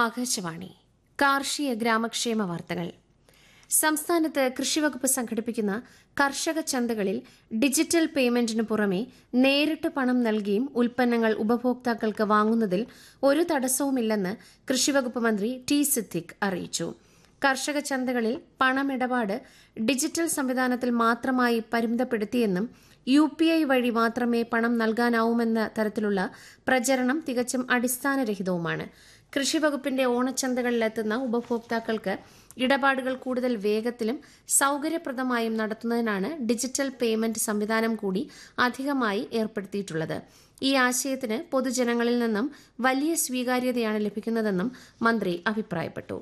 ആകാശവാണി കാർഷിക ഗ്രാമക്ഷേമ വാർത്തകൾ സംസ്ഥാനത്ത് കൃഷിവകുപ്പ് സംഘടിപ്പിക്കുന്ന കർഷക ചന്തകളിൽ ഡിജിറ്റൽ പേയ്മെന്റിന് പുറമെ നേരിട്ട് പണം നൽകിയും ഉൽപ്പന്നങ്ങൾ ഉപഭോക്താക്കൾക്ക് വാങ്ങുന്നതിൽ ഒരു തടസ്സവുമില്ലെന്ന് കൃഷിവകുപ്പ് മന്ത്രി ടി സിദ്ദിഖ് അറിയിച്ചു കർഷക ചന്തകളിൽ പണമിടപാട് ഡിജിറ്റൽ സംവിധാനത്തിൽ മാത്രമായി പരിമിതപ്പെടുത്തിയെന്നും യു പി ഐ വഴി മാത്രമേ പണം നൽകാനാവുമെന്ന തരത്തിലുള്ള പ്രചരണം തികച്ചും അടിസ്ഥാനരഹിതവുമാണ് കൃഷിവകുപ്പിന്റെ ഓണച്ചന്തകളിലെത്തുന്ന ഉപഭോക്താക്കൾക്ക് ഇടപാടുകൾ കൂടുതൽ വേഗത്തിലും സൌകര്യപ്രദമായും നടത്തുന്നതിനാണ് ഡിജിറ്റൽ പേയ്മെന്റ് സംവിധാനം കൂടി അധികമായി ഏർപ്പെടുത്തിയിട്ടുള്ളത് ഈ ആശയത്തിന് പൊതുജനങ്ങളിൽ നിന്നും വലിയ സ്വീകാര്യതയാണ് ലഭിക്കുന്നതെന്നും മന്ത്രി അഭിപ്രായപ്പെട്ടു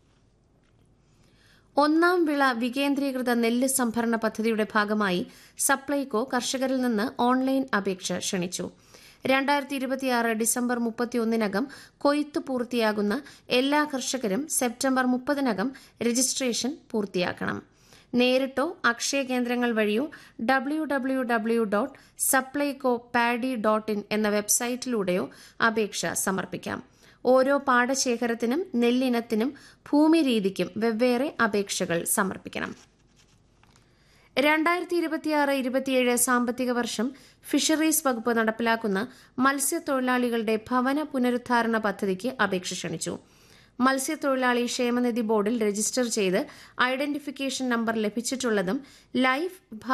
ഒന്നാം വിള വികേന്ദ്രീകൃത നെല്ല് സംഭരണ പദ്ധതിയുടെ ഭാഗമായി സപ്ലൈകോ കർഷകരിൽ നിന്ന് ഓൺലൈൻ അപേക്ഷ ക്ഷണിച്ചു രണ്ടായിരത്തി ഇരുപത്തിയാറ് ഡിസംബർ മുപ്പത്തിയൊന്നിനകം കൊയ്ത്ത് പൂർത്തിയാകുന്ന എല്ലാ കർഷകരും സെപ്റ്റംബർ മുപ്പതിനകം രജിസ്ട്രേഷൻ പൂർത്തിയാക്കണം നേരിട്ടോ അക്ഷയ കേന്ദ്രങ്ങൾ വഴിയോ W W W dot Supplyco paddy dot in എന്ന വെബ്സൈറ്റിലൂടെയോ അപേക്ഷ സമർപ്പിക്കാം ഓരോ പാടശേഖരത്തിനും നെല്ലിനത്തിനും ഭൂമി രീതിക്കും വെവ്വേറെ അപേക്ഷകൾ സമർപ്പിക്കണം രണ്ടായിരത്തി ഇരുപത്തിയാറ് ഇരുപത്തിയേഴ് സാമ്പത്തിക വർഷം ഫിഷറീസ് വകുപ്പ് നടപ്പിലാക്കുന്ന മത്സ്യത്തൊഴിലാളികളുടെ ഭവന പുനരുദ്ധാരണ പദ്ധതിക്ക് അപേക്ഷ ക്ഷണിച്ചു മത്സ്യത്തൊഴിലാളി ക്ഷേമനിധി ബോർഡിൽ രജിസ്റ്റർ ചെയ്ത് ഐഡന്റിഫിക്കേഷൻ നമ്പർ ലഭിച്ചിട്ടുള്ളതും ലൈഫ്